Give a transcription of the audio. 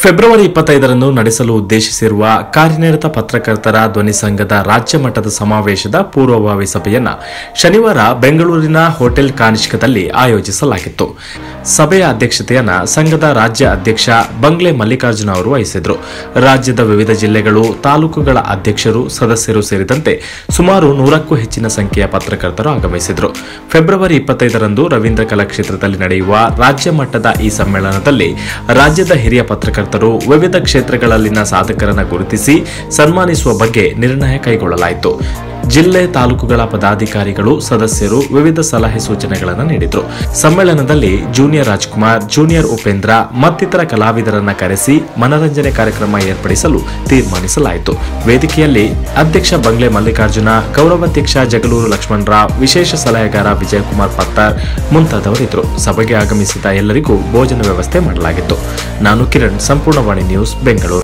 February ಇಪ್ಪತ್ತೈದರಂದು ನಡೆಸಲು ಉದ್ದೇಶಿಸಿರುವ ಕಾರ್ಯನಿರತ ಪತ್ರಕರ್ತರ ಧ್ವನಿ ಸಂಘದ ರಾಜ್ಯ ಮಟ್ಟದ ಸಮಾವೇಶದ ಪೂರ್ವಭಾವಿ ಸಭೆಯನ್ನ ಶನಿವಾರ ಬೆಂಗಳೂರಿನ ಹೋಟೆಲ್ ಕಾನಿಷ್ಕದಲ್ಲಿ ಆಯೋಜಿಸಲಾಗಿತ್ತು ಸಭೆಯ ಅಧ್ಯಕ್ಷತೆಯನ್ನ ಸಂಘದ ರಾಜ್ಯ ಅಧ್ಯಕ್ಷ ಬಂಗ್ಲೆ ಮಲ್ಲಿಕಾರ್ಜುನ ಅವರು ವಹಿಸಿದ್ರು ರಾಜ್ಯದ ವಿವಿಧ ಜಿಲ್ಲೆಗಳು ತಾಲೂಕುಗಳ ಅಧ್ಯಕ್ಷರು ಸದಸ್ಯರು ಸೇರಿದಂತೆ ಸುಮಾರು ನೂರಕ್ಕೂ ಹೆಚ್ಚಿನ ಸಂಖ್ಯೆಯ ಪತ್ರಕರ್ತರು ಆಗಮಿಸಿದ್ರು ಫೆಬ್ರವರಿ ಇಪ್ಪತ್ತೈದರಂದು ರವೀಂದ್ರ ಕಲಾಕ್ಷೇತ್ರದಲ್ಲಿ ನಡೆಯುವ ರಾಜ್ಯ ಮಟ್ಟದ ಈ ಸಮ್ಮೇಳನದಲ್ಲಿ ರಾಜ್ಯದ ಹಿರಿಯ ಪತ್ರಕರ್ತರು ವಿವಿಧ ಕ್ಷೇತ್ರಗಳಲ್ಲಿನ ಸಾಧಕರನ್ನ ಗುರುತಿಸಿ ಸನ್ಮಾನಿಸುವ ಬಗ್ಗೆ ನಿರ್ಣಯ ಕೈಗೊಳ್ಳಲಾಯಿತು ಜಿಲ್ಲೆ ತಾಲೂಕುಗಳ ಪದಾಧಿಕಾರಿಗಳು ಸದಸ್ಯರು ವಿವಿಧ ಸಲಹೆ ಸೂಚನೆಗಳನ್ನು ನೀಡಿದರು ಸಮ್ಮೇಳನದಲ್ಲಿ ಜೂನಿಯರ್ ರಾಜ್ಕುಮಾರ್ ಜೂನಿಯರ್ ಉಪೇಂದ್ರ ಮತ್ತಿತರ ಕಲಾವಿದರನ್ನ ಕರೆಸಿ ಮನರಂಜನೆ ಕಾರ್ಯಕ್ರಮ ಏರ್ಪಡಿಸಲು ತೀರ್ಮಾನಿಸಲಾಯಿತು ವೇದಿಕೆಯಲ್ಲಿ ಅಧ್ಯಕ್ಷ ಬಂಗ್ಲೆ ಮಲ್ಲಿಕಾರ್ಜುನ ಗೌರವಾಧ್ಯಕ್ಷ ಜಗಲೂರು ಲಕ್ಷ್ಮಣರಾವ್ ವಿಶೇಷ ಸಲಹೆಗಾರ ವಿಜಯಕುಮಾರ್ ಪತ್ತಾರ್ ಮುಂತಾದವರಿದ್ದರು ಸಭೆಗೆ ಆಗಮಿಸಿದ ಎಲ್ಲರಿಗೂ ಭೋಜನ ವ್ಯವಸ್ಥೆ ಮಾಡಲಾಗಿತ್ತು ನಾನು ಕಿರಣ್ ಸಂಪೂರ್ಣವಾಣಿ ನ್ಯೂಸ್ ಬೆಂಗಳೂರು